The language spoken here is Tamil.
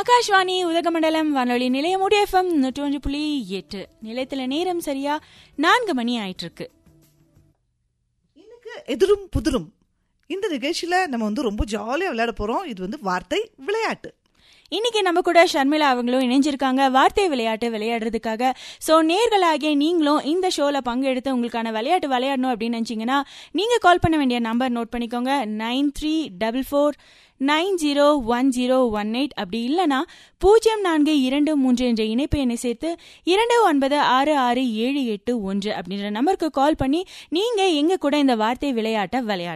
ஆகாஷ்வாணி உதகமண்டலம் வானொலி நிலையம் எஃப்எம் நூற்றி ஒன்று புள்ளி எட்டு நிலையத்துல நேரம் சரியா நான்கு மணி ஆயிட்டு இருக்கு இன்னைக்கு எதிரும் புதிரும் இந்த நிகழ்ச்சியில நம்ம வந்து ரொம்ப ஜாலியா விளையாட போறோம் இது வந்து வார்த்தை விளையாட்டு இன்னைக்கு நம்ம கூட ஷர்மிளா அவங்களும் இணைஞ்சிருக்காங்க வார்த்தை விளையாட்டு விளையாடுறதுக்காக ஸோ நேர்களாகிய நீங்களும் இந்த ஷோல பங்கெடுத்து உங்களுக்கான விளையாட்டு விளையாடணும் அப்படின்னு நினைச்சீங்கன்னா நீங்க கால் பண்ண வேண்டிய நம்பர் நோட் பண்ணிக்கோங்க nine three double four nine zero one zero one eight அப்படி இல்லைனா பூஜ்ஜியம் நான்கு இரண்டு மூன்று என்ற இணைப்பு எண்ணை சேர்த்து இரண்டு ஒன்பது ஆறு ஆறு ஏழு எட்டு ஒன்று அப்படின்ற நம்பருக்கு கால் பண்ணி நீங்க எங்க கூட இந்த வார்த்தை விளையாட்டை விளையாடலாம்